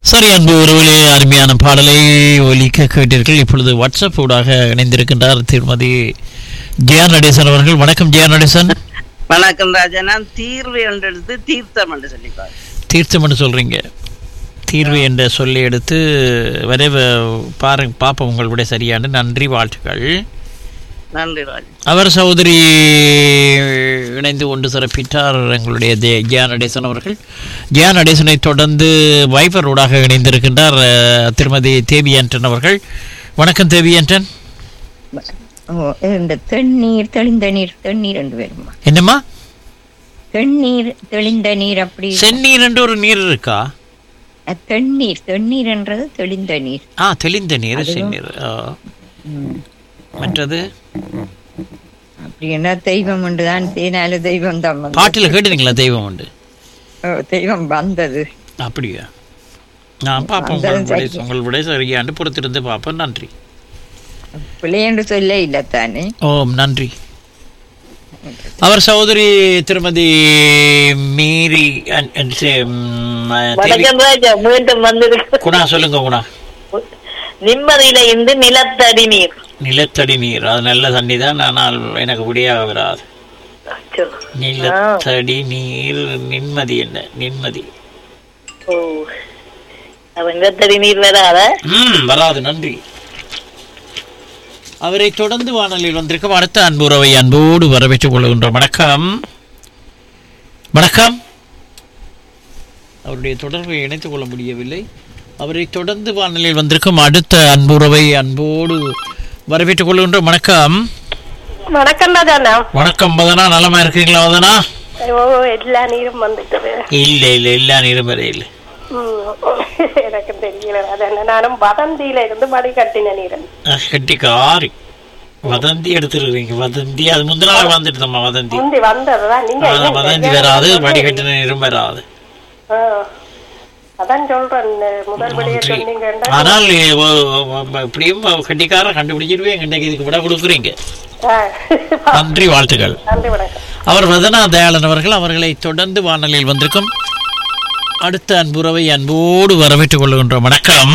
சரி அன்பு உறவுகளே அருமையான பாடலை ஒலிக்க கேட்டீர்கள் இப்பொழுது வாட்ஸ்அப் ஊடாக இணைந்திருக்கின்றார் திருமதி ஜெயா நடேசன் அவர்கள் வணக்கம் ஜெயா நடேசன் வணக்கம் ராஜா நான் தீர்வு என்று எடுத்து தீர்த்தம் என்று சொல்லிப்பாரு தீர்த்தம் என்று சொல்றீங்க தீர்வு என்ற சொல்லி எடுத்து விரைவ பாருங்க பார்ப்போம் உங்களுடைய சரியான நன்றி வாழ்த்துக்கள் நன்றி ராஜா அவர் சகோதரி இணைந்து கொண்டு சிறப்பித்தார் எங்களுடைய ஜெ- ஜெயா நடேசன் அவர்கள் ஜெயா நடேசனை தொடர்ந்து வைபர் ஊடாக இணைந்திருக்கின்றார் அஹ், திருமதி தேவி ஆண்டன் அவர்கள் வணக்கம் தேவி ஆண்டன் ஓ, இந்த தென்னீர் தெளிந்த நீர் தென்னீர் என்று வருமா என்னம்மா தென்னீர் தெளிந்த நீர் அப்படி செந்நீர் என்று ஒரு நீர் இருக்கா அஹ், தென்னீர் தென்னீர் என்றது தெளிந்த நீர் ஆ தெளிந்த நீர் செந்நீர் ஆ. மற்றது அப்படி என்ன தெய்வம் உண்டுதான் தேனால தெய்வம் தான் வந்தது. பாட்டில் கேட்டுறீங்களா தெய்வம் உண்டு ஓ, தெய்வம் வந்தது அப்படியா நான் பார்ப்போம் அந்த உங்களுடைய சரி. உங்களுடைய சரியாண்டு பொறுத்திருந்து பார்ப்போம் நன்றி பிள்ளையன்று சொல்ல இல்லை தானே ஓம் நன்றி அவர் சகோதரி திருமதி மீரி அன்- அன் சே- ம், தேவி- வணக்கம் ராஜா மீண்டும் வந்திருக்கு குணா சொல்லுங்க குணா நிம்மதியில இருந்து நிலத்தடி நீர் நிலத்தடி நீர் அது நல்ல தண்ணி தான் ஆனால் எனக்கு விடியாக வராது அச்சோ. நிலத்தடி நீர் நிம்மதி என்ன நிம்மதி ஓ அப்ப நிலத்தடி நீர் வராத ம் வராது நன்றி அவரை தொடர்ந்து வானொலியில் வந்திருக்கும் அடுத்த அன்புறவை அன்போடு வரவேற்றுக் கொள்கின்றோம் வணக்கம் வணக்கம் அவருடைய தொடர்பை இணைத்துக் கொள்ள முடியவில்லை அவரை தொடர்ந்து வானொலியில் வந்திருக்கும் அடுத்த அன்புறவை அன்போடு வரவேற்றுக் கொள்கின்றோம் வணக்கம் வணக்கம் ராஜாண்ணா வணக்கம் வதனா நலமா இருக்கீங்களா வதனா ஓ எல்லா நீரும் வந்துட்டது இல்ல இல்ல இல்ல நிருபரை இல்லை ம், எனக்கு தெரியல ராஜாண்ணா நானும் வதந்தியில இருந்து மடி கட்டின நீரன் கட்டிக்காரி வதந்தி எடுத்துருக்கீங்க வதந்தி அது முந்தின நாள் வந்துட்டு நம்ம வதந்தி முந்தி வந்ததுதான் நீங்க ஆனா இன்னும் வதந்தி சரியான வராது சொல்லவே வடிகட்டின நீரும் வராது ஆ. அதான் சொல்றேன் முதல் படியே நன்றி. சொன்னீங்கன்னா ஆனால் ஒ- ஒ- இப்படியும் கண்டிக்கார கண்டுபிடிச்சிருவேன் இன்னைக்கு இதுக்கு விட கொடுக்குறீங்க ஆ. நன்றி வாழ்த்துக்கள் நன்றி வணக்கம் அவர் வதனா தயாளன் அவர்கள் அவர்களை தொடர்ந்து வானொலியில் வந்திருக்கும் அடுத்த அன்புறவை அன்போடு வரவேற்றுக் கொள்கின்றோம் வணக்கம்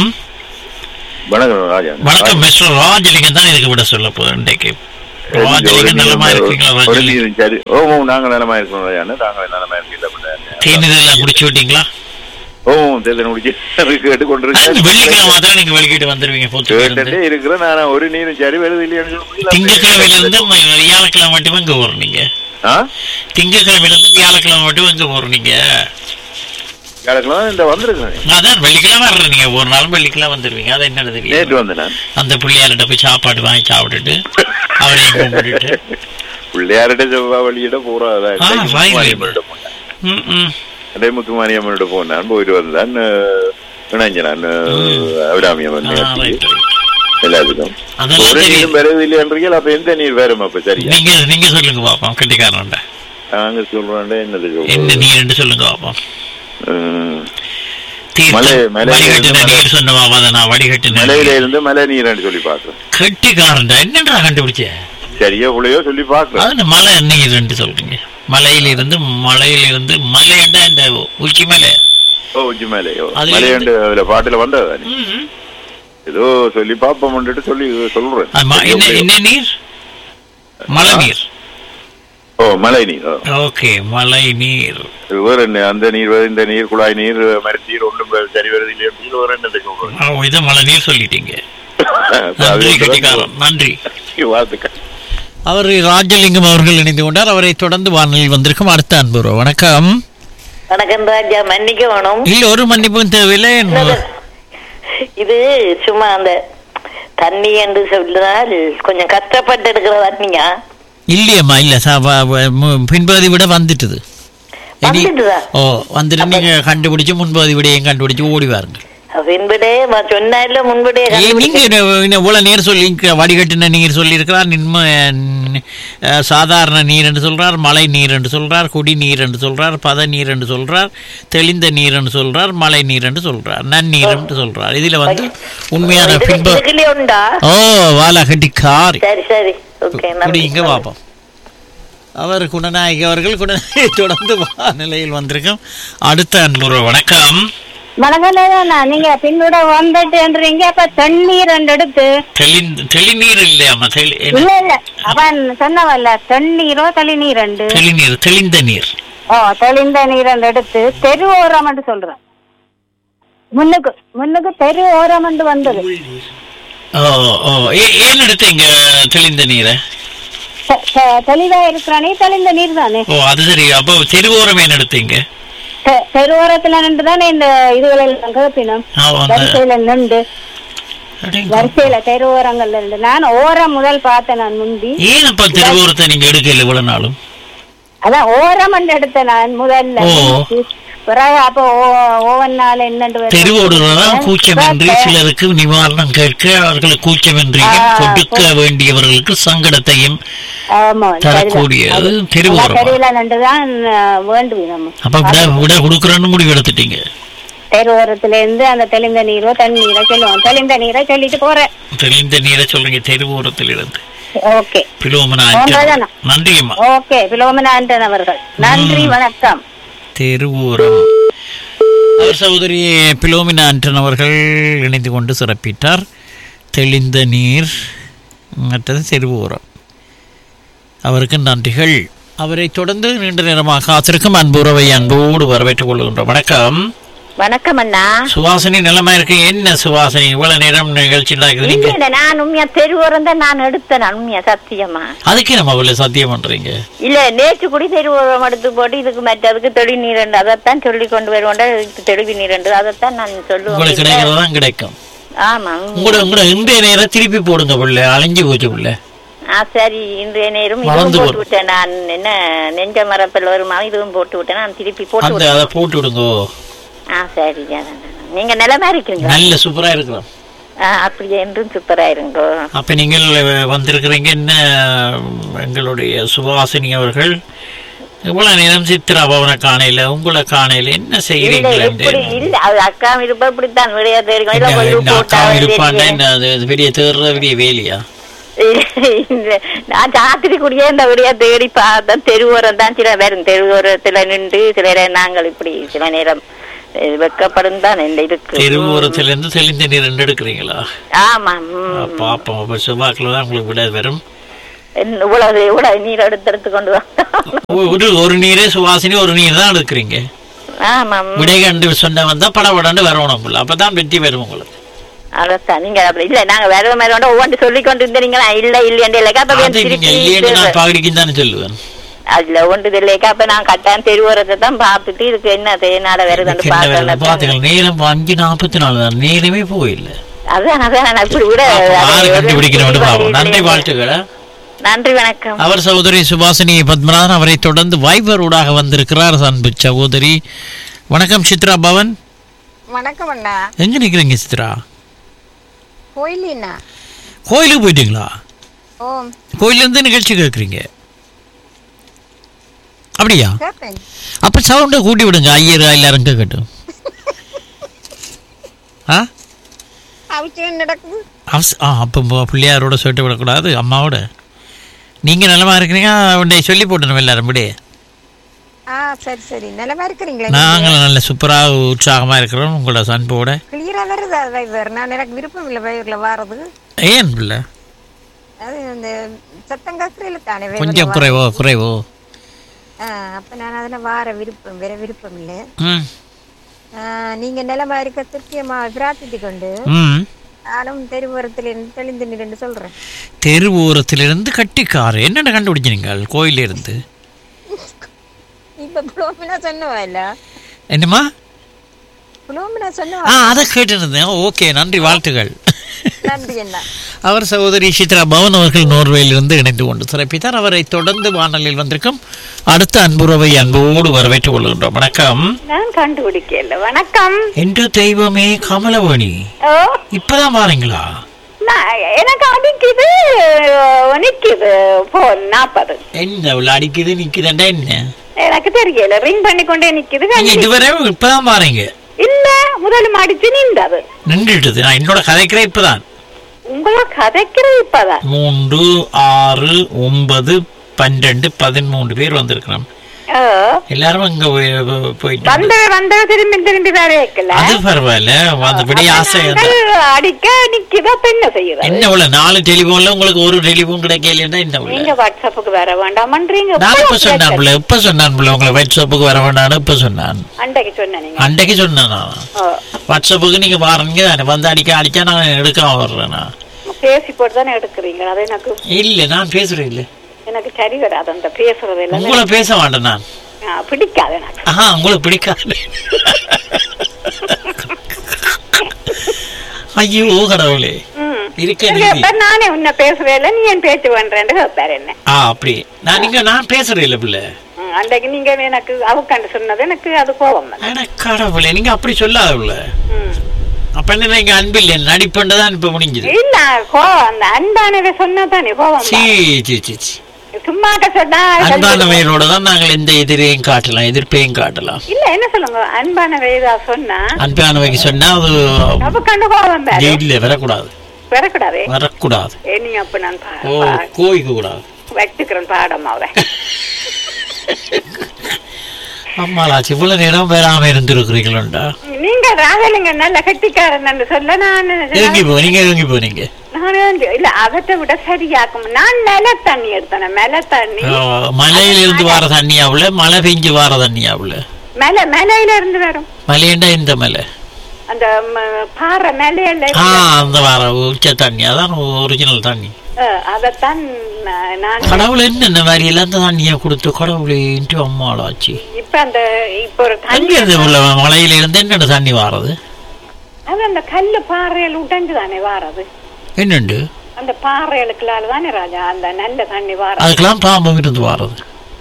வணக்கம் ராஜா வணக்கம் மிஸ்டர் ராஜலிங்கம் தான் இதுக்கு விட சொல்ல போறேன் இன்றைக்கு ஒரு ராஜலிங்கம் நலமா இருக்கீங்களா ஒரு ராஜலிங்கம் நீரும் சரி ஓ ஓ நாங்க நலமா இருக்கோம் ராஜா நாங்க நலமா இருக்கீங்களா தேநீர் குடிச்சு விட்டீங்களா ஓ தேர்தல் முடிச்சு கேட்டு கொண்டு வெள்ளிக்கிழமை மாத்திரம் நீங்க வெளிக்கிட்டு வந்துருவீங்க பொத்து கேட்டுட்டே இருக்கிறேன் நான் ஒரு நீரும் சரி வருது இல்லையான்னு சொல்லி திங்கக்கிழமையில இருந்து ம- வியாழக்கிழமை மட்டும் எங்க போறீங்க ஆ திங்கக்கிழமையில இருந்து வியாழக்கிழமை மட்டும் எங்க போறீங்க கிழக்கலாம் இந்த வந்திருக்கேன் அதான் வெள்ளிக்கிழமை வர்ற நீங்க ஒரு நாள் வெள்ளிக்கிழமை வந்துருவீங்க அது என்னது நேற்று தெரியும் வந்தேன் நான் அந்த பிள்ளையார்கிட்ட போய் சாப்பாடு வாங்கி சாப்பிட்டுட்டு அவரையும் கும்பிட்டுட்டு பிள்ளையார்கிட்ட செவ்வாய் வழியிட போறதா ஆ, வாய் வை. ம், ம். அதே முத்துமாரியம்மனோட போனான் போயிட்டு வந்தான் இணைஞ்சனான் அபிராமியம்மன் ஆ, right, right. எல்லாத்துக்கும் அதெல்லாம் ஒரு தெரியும் நீரும் வருது இல்லையான்றீங்க அப்ப எந்த நீர் வரும் அப்ப சரியா நீங்க நீங்க சொல்லுங்க பாப்போம் கட்டிக்காரன்ட்ட நாங்க சொல்றோம் என்னது என்ன சொல்றோம் நீர் சொல்லுங்க பாப்போம் ம். தீர்த்தம், மலை- மலையில வடிகட்டின இருந்து நீர் சொன்னவா வதனா வடிகட்டின மலையில இருந்து மலை நீர்னு சொல்லி பாக்குறேன் கட்டிக்காரன்டா என்னடா கண்டுபிடிச்ச சரியா புள்ளையோ சொல்லி பாக்குறேன் அது மலை நீர்ன்ட்டு சொல்றீங்க மலையிலிருந்து மலையிலிருந்து மலையண்டா இந்த உச்சி மலை ஓ உச்சி மலையோ அதுல மலையாண்டு அதுல பாட்டுல வந்தது ம். ஏதோ சொல்லி பாப்போம்னுட்டு சொல்லி சொல்றேன் அது ம- என்ன என்ன நீர் மலை நீர் ஓ மலை நீர் ஓ. ஓகே மலை நீர் இது வேற என்ன அந்த நீர் வருது இந்த நீர் குழாய் நீர் மரத்து நீர் ஒன்றும் வ- சரி வருது இல்லையா நீர் வேற என்னதை சொல்றேன் ஓ, இதை மலை நீர் சொல்லிட்டீங்க அப்ப அது நன்றி ஒன்றுதான் கட்டிக்காரன் நன்றி வாழ்த்துக்கள் அவர் ராஜலிங்கம் அவர்கள் இணைந்து கொண்டார் அவரை தொடர்ந்து வானொலியில் வந்திருக்கும் அடுத்த அன்புறோ வணக்கம் வணக்கம் ராஜா மன்னிக்க வேணும் இல்ல ஒரு மன்னிப்பும் தேவையில்லை இது சும்மா அந்த தண்ணி என்று சொல்லுனால் கொஞ்சம் கஷ்டப்பட்டு எடுக்கிற தண்ணியா இல்லையம்மா இல்ல ச- வ- வ- மு- பின்பகுதி விட வந்துட்டுது இனி வந்துட்டுதா? ஓ வந்துட்டு நீங்க கண்டுபிடிச்சு முன்பகுதி விடையும் கண்டுபிடிச்சு ஓடி வாருங்க பின்படே சொன்னா இல்ல முன்படே ஏய், நீங்க என்ன- என்ன இவ்வளவு நேர் சொல்லி இங்க வடிகட்டின நீர் சொல்லியிருக்கிறார் நின்ம ந- அஹ், சாதாரண நீர் என்று சொல்றார் மழை நீர் என்று சொல்றார் குடி நீர் என்று சொல்றார் பத நீர் என்று சொல்றார் தெளிந்த நீர் என்று சொல்றார் மழை நீர் என்று சொல்றார் நன்னீர் என்று சொல்றார் இதுல வந்து உண்மையான பின்ப இதுக்குள்ளே உண்டா ஓ வாலா கட்டி காரி சரி சரி ஓகே குடி இங்க பார்ப்போம் அவர் குணநாயகி அவர்கள் குணநாயகி தொடர்ந்து வானிலையில் வந்திருக்கும் அடுத்த அன்புற வணக்கம் மலகலதானா நீங்க பின்னோட வந்துட்டுன்றீங்க அப்ப தண்ணீர் ரெண்டு எடுத்து தெளி- தெளிநீர் இல்லையாமா தெளி என்ன? இல்ல இல்ல அவன் சொன்னவல்ல தண்ணீரோ தெளிநீர் ரெண்டு தெளிநீர் தெளிந்த நீர் ஓ தெளிந்த நீர் ரெண்டு எடுத்து தெரு ஓரம் சொல்றேன் முன்னுக்கு முன்னுக்கு தெரு ஓரம் வந்தது ஓ ஓ ஏ- ஏன் எடுத்தீங்க தெளிந்த நீரை தெ- தெ- தெளிவா இருக்கிறானே தெளிந்த நீர் தானே ஓ அது சரி அப்போ தெருவோரம் ஏன் எடுத்தீங்க தெ- தெருவோரத்துல நின்று தானே இந்த இதுகள் எல்லாம் கேப்பினோம் ஆ, அந்த- வரிசையில நின்று அடேங்க. வரிசையில தெருவோரங்கள்ல இருந்து நான் ஓரம் முதல் பார்த்தேன் நான் முந்தி ஏன் அப்ப தெருவோரத்தை நீங்க எடுக்கல இவ்வளவு நாளும் அதான் ஓரம் எடுத்தேன் நான் முதல்ல ஓ. பிறகு அப்ப ஓ- ஓவன்னால என்னண்டு வருது? தெருவோடுதான் கூச்சமின்றி இப்ப சிலருக்கு நிவாரணம் கேட்க அவர்களுக்கு கூச்சமின்றியும் ஆ, கொடுக்க வேண்டியவர்களுக்கு சங்கடத்தையும் ஆமா தரக்கூடியது சரிதான். தெருவோரம். அதான் தெருவுல நின்றுதான் வேண்டுவி நம்ம அப்ப விட விட கொடுக்கறன்னு முடிவு எடுத்துட்டீங்க தெருவோரத்துல இருந்து அந்த தெளிந்த நீரோ தண்ணீரை சொல்லுவோம் தெளிந்த நீரை சொல்லிட்டு போறேன் தெளிந்த நீரை சொல்றீங்க தெருவோரத்தில் இருந்து ஓகே பிலோமனா போன்றதானா? நன்றி அம்மா ஓகே பிலோமனாண்டன் அவர்கள் நன்றி வணக்கம் தெருவோரம் அவர் சகோதரி பிலோமினா ஆண்டன் அவர்கள் இணைந்து கொண்டு சிறப்பித்தார் தெளிந்த நீர் மற்றது தெருவோரம் அவருக்கு நன்றிகள் அவரை தொடர்ந்து நீண்ட நேரமாக காத்திருக்கும் அன்புறவை அன்போடு வரவேற்றுக் கொள்கின்றோம் வணக்கம் வணக்கம் அண்ணா சுவாசினி நிலைமை இருக்கு என்ன சுவாசினி இவ்வளவு நேரம் நிகழ்ச்சி நடக்குது நீங்க இல்ல நான் உண்மையா தெருவோரம் தான் நான் எடுத்தேன் நான் உண்மையா சத்தியமா அதுக்கே நம்ம அவ்வளவு சத்தியம் பண்றீங்க இல்ல நேற்று கூடி தெருவோரம் எடுத்து போட்டு இதுக்கு மற்றதுக்கு தெளி நீரண்டு அதைத்தான் சொல்லி கொண்டு வருவோண்டா இதுக்கு தெளிவு நீரண்டு அதைத்தான் நான் உங்களுக்கு சொல்லுவேன் கிடைக்கிறதான் கிடைக்கும் ஆமா உங்களோட உங்களோட இன்றைய நேரம் திருப்பி போடுங்க பிள்ளை அழிஞ்சு போச்சு பிள்ளை ஆ சரி இன்றைய நேரம் இதுவும் வளர்ந்து போட்டு வரும். விட்டேன் நான் என்ன நெஞ்ச மரப்பில் வருமா இதுவும் போட்டு விட்டேன் நான் திருப்பி போட்டு அந்த விட்டேன் அதை போட்டு விடுங்கோ ஆ சரி அதான், அதான். நீங்க நிலமா இருக்கீங்க நல்ல சூப்பரா இருக்கலாம் ஆ, அப்படியே என்றும் சூப்பரா இருங்கோ அப்ப நீங்கள் வந்திருக்கிறீங்க என்ன எங்களுடைய சுபாசினி அவர்கள் இவ்வளவு நேரம் சித்ரா பவனை காணையில உங்களை காணையில என்ன இல்ல செய்கிறீங்களே எப்படி இல்ல அது அக்கா இருப்ப இப்படித்தான் விளையாட்டு இருக்கும் இல்ல என்ன, கொஞ்சம் என்ன போட்டா அக்கா இருப்பாண்டா தெரியும். என்ன அது அது பெரிய தேர்ற பெரிய வேலையா இல்ல, நான் ராத்திரி கூடியே இந்த விடியா தேடி பார்த்தேன் தெருவோரம் தான் சில பேரும் தெருவோரத்துல நின்று சில நேரம் நாங்கள் இப்படி சில நேரம் அஹ், வெக்கப்படும் தான் இந்த இதுக்கு தெருவோரத்துல இருந்து தெளிந்த நீர் ரெண்டு எடுக்கிறீங்களா ஆமா ம். பாப்போம் அப்ப செவ்வாய்க்கில் தான் உங்களுக்கு விட வரும் என்ன இவ்வளவு இவ்வளவு நீர் எடுத்து எடுத்து கொண்டு வந்தோம் ஒ- ஒரு ஒரு நீரே சுவாசினி ஒரு நீர் தான் எடுக்கிறீங்க ஆமா ம். விடை கண்டு சொன்ன வந்தா படபடன்னு வரணும் போல அப்பதான் வெற்றி வரும் உங்களுக்கு அதான் நீங்க அப்படி இல்ல நாங்க வேற மாதிரி ஒவ்வொன்று சொல்லி கொண்டு இருந்தீங்களா இல்ல இல்லையா இல்லைக்கா அப்ப அது நீங்க இல்லையேன்னு நான் பாடிக்கும் தானே சொல்லுவேன் அதுல ஒன்று இல்லைக்கா அப்ப நான் கட்டான் தெருவோரத்தை தான் பார்த்துட்டு இதுக்கு என்ன தேனால வருதுன்னு என்ன வேலை பாக்கல பாத்துக்கலாம் நேரம் அஞ்சு நாற்பத்தி நாலு தான் நேரமே போயில்ல அதான் அதான் நான் இப்படி விட ஆறு கண்டுபிடிக்கணும் பாப்போம் நன்றி வாழ்த்துக்கள் நன்றி வணக்கம் அவர் சகோதரி சுபாசினி பத்மநாதன் அவரை தொடர்ந்து வைபர் ஊடாக வந்திருக்கிறார் அன்பு சகோதரி வணக்கம் சித்ரா பவன் வணக்கம் அண்ணா எங்க நிக்கிறீங்க சித்ரா கோயிலின்னா கோயிலுக்கு போயிட்டீங்களா ஓ கோயில்ல இருந்து நிகழ்ச்சி கேட்குறீங்க அப்படியா கேட்பேன் அப்ப சவுண்டை கூட்டி விடுங்க ஐயர் எல்லாரும் கேட்கட்டும் ஆ அவசியம் நடக்குது அவஸ் ஆ அப்போ பு- பிள்ளையாரோட சொல்லிட்டு விடக்கூடாது அம்மாவோட நீங்கள் நலமா இருக்கிறீங்க உன்னை சொல்லி போட்டணும் எல்லாரும் விட ஆ சரி சரி நிலமா இருக்கிறீங்களா நாங்கள் நல்ல சூப்பராக உற்சாகமாக இருக்கிறோம் உங்களோட சன்போட கிளியரா வருதா வைவர் நான் எனக்கு விருப்பம் இல்லை வைவர்ல வாரது ஏன் பிள்ளை அது இந்த சத்தம் கக்குறையில தானே வைவர்ல கொஞ்சம் வாரது. குறைவோ குறைவோ ஆ, அப்ப நான் அதுல வார விருப்பம் வேற விருப்பம் இல்லை ம் ஆ, நீங்க நிலமா இருக்க திருப்தியமா பிரார்த்தித்து கொண்டு ம் நானும் தெருவோரத்தில் இருந்து தெளிந்து நின்று சொல்றேன் தெரு ஓரத்திலிருந்து கட்டிக்காரு என்னென்ன கண்டுபிடிச்சிங்க கோயிலிருந்து இப்ப புலோமினா சொன்னவா இல்ல என்னம்மா புலோமினா ஆ சொன்னவா அதை கேட்டிருந்தேன் ஓகே நன்றி வாழ்த்துக்கள் நன்றி என்ன அவர் சகோதரி சித்ரா பவன் அவர்கள் நோர்வேயிலிருந்து இணைந்து கொண்டு சிறப்பித்தார் அவரை தொடர்ந்து வானொலியில் வந்திருக்கும் அடுத்த அன்புறவை அன்போடு வரவேற்றுக் கொள்கின்றோம் வணக்கம் நான் கண்டுபிடிக்கல வணக்கம் என்ற தெய்வமே கமலவாணி ஓ இப்பதான் பாருங்களா நான் எனக்கு அடிக்குது நிக்குது போன் நாற்பது என்ன இவ்வளவு அடிக்குது நிக்குதுண்டா என்ன எனக்கு தெரியல ரிங் பண்ணி கொண்டே நிக்குது நீங்க இதுவரை இப்பதான் பாருங்க இல்ல முதலும் அடிச்சு நின்றது நின்றுட்டுது நான் என்னோட கதைக்கிறேன் இப்பதான் உங்களை கதைக்கிறது இப்பதான் மூன்று ஆறு ஒன்பது பன்னெண்டு பதிமூன்று பேர் வந்திருக்கிறோம் ஓ ஓ. எல்லாரும் அங்க போய் போயிட்டாங்க வந்தவ வந்தவ திரும்பி திரும்பி வேற வைக்கல அது பரவாயில்ல மற்றபடி ஆசை நாங்கள் அடிக்க நிக்குதா அப்ப என்ன செய்யறது என்ன உள்ள நாலு டெலிபோன்ல உங்களுக்கு ஒரு டெலிபோன் கிடைக்கலன்னா என்ன உள்ள நீங்க வாட்ஸ்அப்புக்கு வர வேண்டாமன்றீங்க நான் இப்ப சொன்னான் புள்ள இப்ப சொன்னான் புள்ள உங்களை வாட்ஸ்அப்புக்கு வர வேண்டாம்னு இப்ப சொன்னான் அன்றைக்கு சொன்ன நீங்க அன்றைக்கு சொன்னேன் நான் ஓ. வாட்ஸ்அப்புக்கு நீங்க பாருங்க தானே வந்து அடிக்க அடிக்க நான் எடுக்காம வர்றேன் நான் பேசி போட்டு தானே எடுக்கிறீங்க அது எனக்கு இல்ல நான் பேசுறேன் இல்ல எனக்கு சரி வராது அந்த பேசுறது எல்லாம் உங்களை பேச மாட்டேன் நான் ஆ, பிடிக்காது எனக்கு ஆஹா உங்களுக்கு பிடிக்காது ஐயோ கடவுளே ம். இருக்க சரி, நீதி அப்ப நானே உன்னை பேசுவேல நீ என் பேச்சு பண்றேன்னு கேட்பாரு என்ன ஆ அப்படி நான் நீங்க நான் பேசுறேன் இல்ல பிள்ளை ம், அன்றைக்கு நீங்க எனக்கு அவுக்காண்டு சொன்னது எனக்கு அது கோபம் வந்து. ஆனா கடவுளே நீங்க அப்படி சொல்லாத உள்ள ம். அப்ப என்ன நீங்க அன்பில்லை நடிப்புன்றதான் இப்ப முடிஞ்சது இல்ல கோபம் அந்த அன்பானவை சொன்னா தானே கோபம் சீ வரும். சீ சீ சீ. சும்மாக்க சொன்னா அன்பானவையரோட தான் நாங்கள் எந்த எதிரையும் காட்டலாம் எதிர்ப்பையும் காட்டலாம் இல்ல என்ன சொல்லுங்க அன்பானவை இதா சொன்னா அன்பானவைக்கு சொன்னா அது அவுக்காண்டு கோபம் வேறு இல்ல வரக்கூடாது பெறக்கூடாது வரக்கூடாது ஏ, நீ அப்ப நான் பா- ஓ பா- கோய்க்க கூடாது வச்சுக்கிறேன் பாடமாவே அம்மாளாச்சு இவ்வளவு நேரம் பெறாம இருந்திருக்கிறீங்களா நீங்க ராகலிங்க நல்ல கட்டிக்காரன் சொல்ல நான் இறங்கி போ நீங்க இறங்கி போனீங்க நான் வந்து- இல்ல அவற்றை விட சரியாக்கும் நான் நில தண்ணி எடுத்தேன் மேல தண்ணி மலையில இருந்து வர தண்ணியாவுல மழை பெஞ்சு வர தண்ணியாவுல மேல மேலையில இருந்து வரும் மலையண்டா இந்த மலை அந்த ம, பாறை மேலையில ஆ அந்த வர உச்ச தண்ணி அதான் ஒரிஜினல் தண்ணி அதத்தான் நான் நான் கடவுள் என்னென்ன மாதிரி எல்லாம் இந்த தண்ணியை கொடுத்து கடவுளே இன்ட்டு அம்மாளாச்சு இப்ப அந்த இப்ப ஒரு அங்க தண்ணி இருந்து உள்ள மலையில இருந்து என்னென்ன தண்ணி வாரது அது அந்த கல்லு பாறையில் உடைஞ்சு தானே வாரது என்னண்டு அந்த பாறைகளுக்குள்ளால தானே ராஜா அந்த நல்ல தண்ணி வாரது அதுக்கெல்லாம் பாம்பம் இருந்து வாரது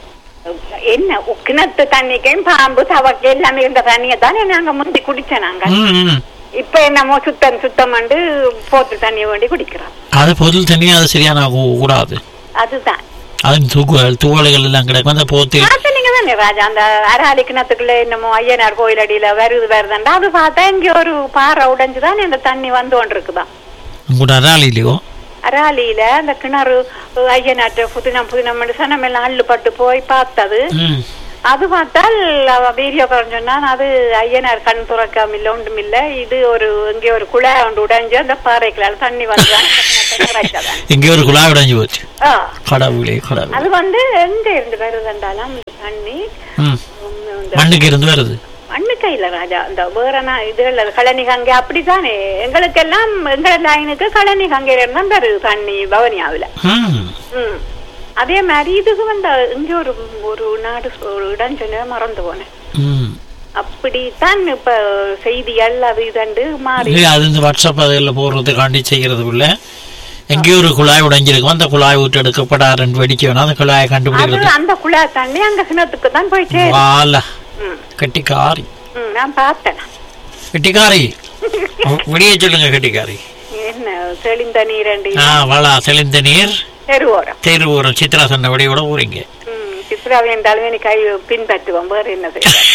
என்ன கிணத்து தண்ணிக்கும் பாம்பு தவக்கு எல்லாமே இருந்த தண்ணியை தானே நாங்க முந்தி குடிச்சோம் நாங்க ம், ம். இப்ப என்னமோ சுத்தம் சுத்தம் பண்ணி போத்து தண்ணியை வேண்டி குடிக்கிறோம் அது பொருள் தண்ணி அது சரியான கூ- கூடாது அதுதான் அது தூக்குகள் துவளைகள் எல்லாம் கிடக்கும் அந்த போத்தில் பார்த்தீங்க தானே ராஜா அந்த அராலி கிணத்துக்குள்ள என்னமோ ஐயனார் கோயில் அடியில வருது வருதுண்டா அது பார்த்தா இங்க ஒரு பாறை உடைஞ்சுதான் இந்த தண்ணி வந்து கொண்டு இருக்குதான் உங்களோட அராலிலையோ அராலியில அந்த கிணறு ஐயனாற்ற புதினம் புதினம் சனம் எல்லாம் அள்ளுப்பட்டு போய் பார்த்தது ம் அது பார்த்தால் அவ வீடியோ சொன்னா அது ஐயனார் கண் துறக்காம இல்ல ஒன்றும் இல்ல இது ஒரு இங்கே ஒரு குழாய் ஒன்று உடைஞ்சு அந்த பாறைகளால் தண்ணி வந்துதான் இங்கே ஒரு குழாய் உடைஞ்சு போச்சு ஆ, கடவுளே கடவுள் அது வந்து எங்க இருந்து வருதுன்றாலும் அந்த தண்ணி ம் உம், இந்த மண்ணுக்கு இருந்து வருது மண்ணு கையில ராஜா இந்த வேறனா இதுல கழனி கங்கை அப்படித்தானே எங்களுக்கெல்லாம் எங்க லைனுக்கு கழனி கங்கையில இருந்தா வருது தண்ணி பவனியாவுல ம் ம் அதே மாதிரி இதுக்கு வந்து இங்க ஒரு ஒரு நாடு ஒரு இடம் சொன்ன மறந்து போனேன் ம் அப்படித்தான் இப்ப செய்திகள் அது இதண்டு மாறி இல்லை அது இந்த வாட்ஸ்அப் அதில் போடுறதுக்காண்டி செய்கிறதுக்குள்ள எங்கேயோ ஒரு குழாய் உடைஞ்சிருக்கும் அந்த குழாய் விட்டு எடுக்கப்படாருன்னு வெடிக்க வேணாம் அந்த குழாயை அது கண்டுபிடிக்கிறது அந்த குழாய் தண்ணி அங்க கிணத்துக்கு தான் போய் சேரும் வால ம், கெட்டிக்காரி ம், நான் பார்த்தேன் கெட்டிக்காரி விடிய சொல்லுங்க கெட்டிக்காரி என்ன தெளிந்த நீரண்டி ஆ வளா தெளிந்த நீர் தெருவோரம் தெருவோரம் சித்ரா சொன்ன விட ஊறிங்க ம், சித்ராவை என்றாலும் எனக்கு கை பின்பற்றுவோம் வேற என்ன செய்ய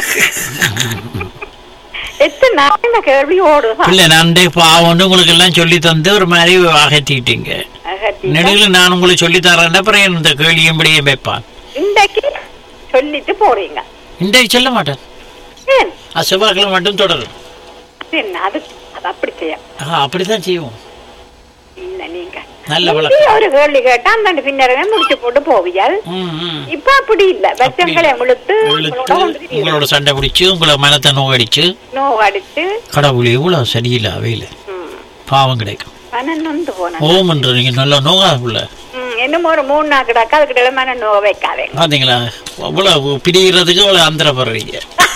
எத்தனை நாள் இந்த கேள்வி ஓடுதான் இல்ல நான் பாவம் உங்களுக்கு எல்லாம் சொல்லி தந்து ஒரு மாதிரி அகத்திட்டீங்க நெடுல நான் உங்களுக்கு சொல்லி தரேன் அப்புறம் இந்த கேள்வியும்படியே வைப்பான் இன்றைக்கு சொல்லிட்டு போறீங்க இன்றைக்கு சொல்ல மாட்டேன் ஏன் அது செவ்வாய்க்கிழமை மட்டும் தொடரும் என்ன அது அது அப்படி செய்ய ஆ, அப்படித்தான் செய்வோம் இல்ல நீங்க நல்ல முந்தி வழக்கம் ஒரு கேள்வி கேட்டா அந்த பின்னரவே முடிச்சு போட்டு போவியால் ம், ம். இப்ப அப்படி இல்ல வெச்சங்களை முழுத்து இழுத்து உங்களோட சண்டை பிடிச்சு உங்களை மனத்தை நோகடிச்சு நோவடிச்சு கடவுள் எவ்வளவு சரியில்லை அவையில பாவம் கிடைக்கும் மனம் நொந்து போன ஓமன்ற நீங்க நல்லா நோகாத புள்ள ம், இன்னும் ஒரு மூணு நாள் கிடக்கு அதுக்கிட்ட மனம் நோக வைக்காதே பாத்தீங்களா அவ்வளவு பிடிக்கிறதுக்கு அவ்வளவு அந்தரப்படுறீங்க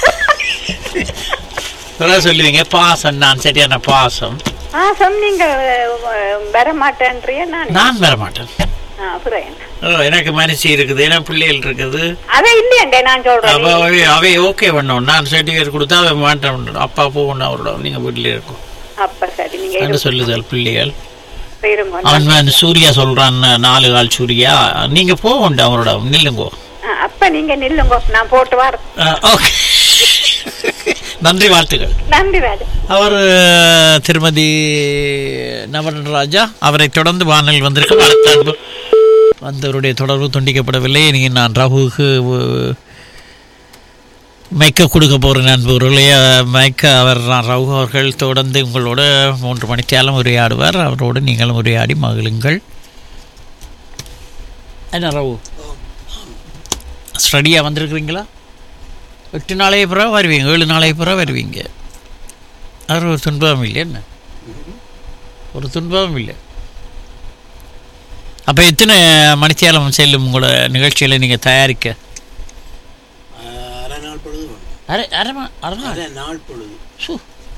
அதான் சொல்லுவீங்க பாசம் நான் சரியான பாசம் பாசம் நீங்க அஹ், வர மாட்டேன்றிய நான் நான் வர மாட்டேன் ஆ, அப்புறம் என்ன ஓ, எனக்கு மனசு இருக்குது எனக்கு பிள்ளைகள் இருக்குது அதை இல்லையண்டே நான் அப்ப சொல்றேன் அவை அவை ஓகே பண்ணணும் நான் சர்டிஃபிகேட் கொடுத்தா அவன் மாட்டேன் அப்பா போகணும் அவரோட நீங்க வீட்டிலே இருக்கும் அப்ப சரி நீங்க என்று சொல்லுதல் பிள்ளைகள் இருங்க, இருங்க அவன் வந்து சூர்யா சொல்றான் நாலு கால் சூர்யா நீங்க போகண்ட அவரோட நில்லுங்கோ ஆ, அப்ப நீங்க நில்லுங்க நான் போட்டு வரேன் ஓகே நன்றி வாழ்த்துக்கள் நன்றி ராஜா அவர் அஹ், திருமதி நவரன் ராஜா அவரை தொடர்ந்து வானல் வந்திருக்கும் அடுத்த அன்பு வந்தவருடைய தொடர்பு துண்டிக்கப்படவில்லை நீங்கள் நான் ரகுவுக்கு அஹ், மைக்க கொடுக்க போகிற நண்பர்களே மைக்க அவர் ரவு அவர்கள் தொடர்ந்து உங்களோட மூன்று மணித்தாலும் உரையாடுவார் அவரோடு நீங்களும் உரையாடி மகிழுங்கள் என்ன ரவு ஸ்டடியாக வந்திருக்கிறீங்களா எட்டு நாளைய பிறகு வருவீங்க ஏழு நாளைய பிறகு வருவீங்க அவர் ஒரு துன்பம் இல்லை என்ன ஒரு துன்பமும் இல்லை அப்போ எத்தனை மணித்தியாலம் செல்லும் உங்களோட நிகழ்ச்சியில் நீங்கள் தயாரிக்க அரை நாள் பொழுது வேணும். அரை அரை ம- அரை நாள் அரை நாள் பொழுது சு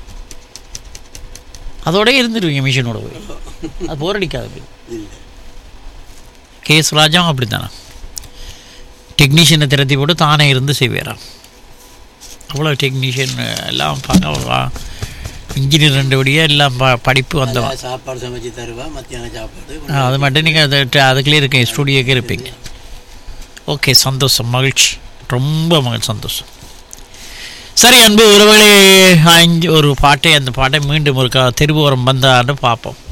அதோட இருந்துருவீங்க மிஷினோட போய் அது போர் அடிக்காது போய் இல்லை கேஸ் ராஜாவும் அப்படி தானே டெக்னீஷியனை திரட்டி போட்டு தானே இருந்து செய்வாராம் அவ்வளோ டெக்னீஷியன் எல்லாம் பார்க்க இன்ஜினியர் ரெண்டு வழியாக எல்லாம் ப படிப்பு வந்தவன் நல்லா சாப்பாடு சமைச்சு தருவா மத்தியான சாப்பாடு ஆ, அது மட்டும் நீங்கள் அது அதுக்குள்ளே இருக்கீங்க ஸ்டூடியோக்கே இருப்பீங்க ஓகே சந்தோஷம் மகிழ்ச்சி ரொம்ப மகிழ்ச்சி சந்தோஷம் சரி அன்பு உறவுகளே அஞ்சு ஒரு பாட்டை அந்த பாட்டை மீண்டும் ஒரு திருபுரம் வந்தான்னு பார்ப்போம்